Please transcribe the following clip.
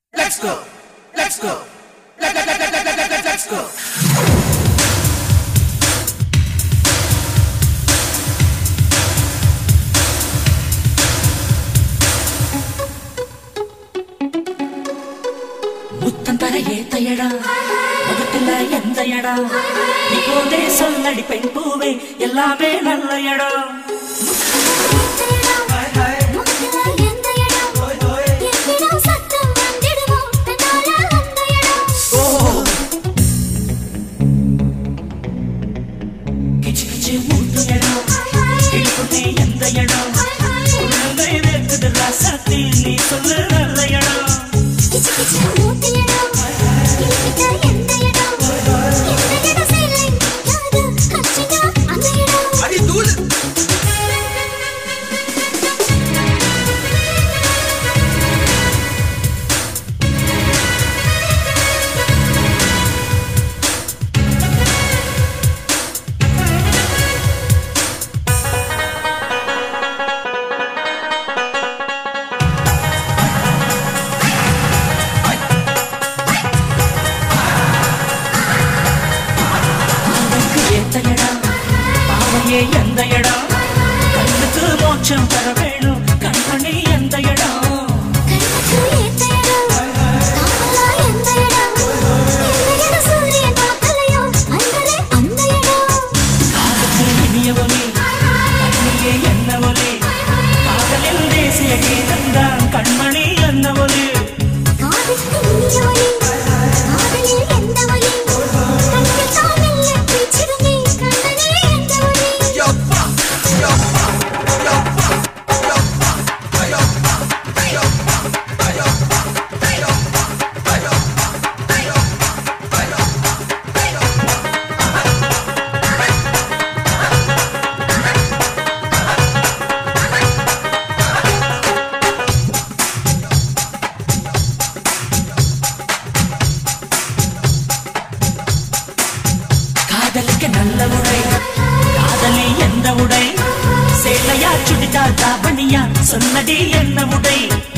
Let's go. Let's go. Let, let, let, let, let, let, let, let's go. முத்தம் தர ஏத்த இடம் முகத்துல எந்த இடம் இப்போதே சொல்லடி பெண் பூவே எல்லாமே நல்ல இடம் கிச்சு கிச்சு மூட்டு இடம் இடுப்புட்டி எந்த இடம் உள்ளங்கை வேர்க்குது ராசாத்தி நீ சொல்லு நல்ல இடம் அடி தூளு கண்ணுக்கு ஏத்த இடம் பாவையே எந்த இடம் கண்ணுக்கு மோட்சம் தர வேணும் கண்மணி எந்த இடம் காதுக்கு இனிய ஒலி கண்ணியே என்ன ஒலி காதலில் தேசிய கீதந்தான் கண்மணி என்ன ஒலி யப்பா யப்பா யப்பா யப்பா யப்பா யப்பா யப்பா யப்பா காதலுக்கு நல்ல உடை காதலி எந்த உடை சேலையா சுடிதார் தாவணியா சொன்னடி என்ன உடை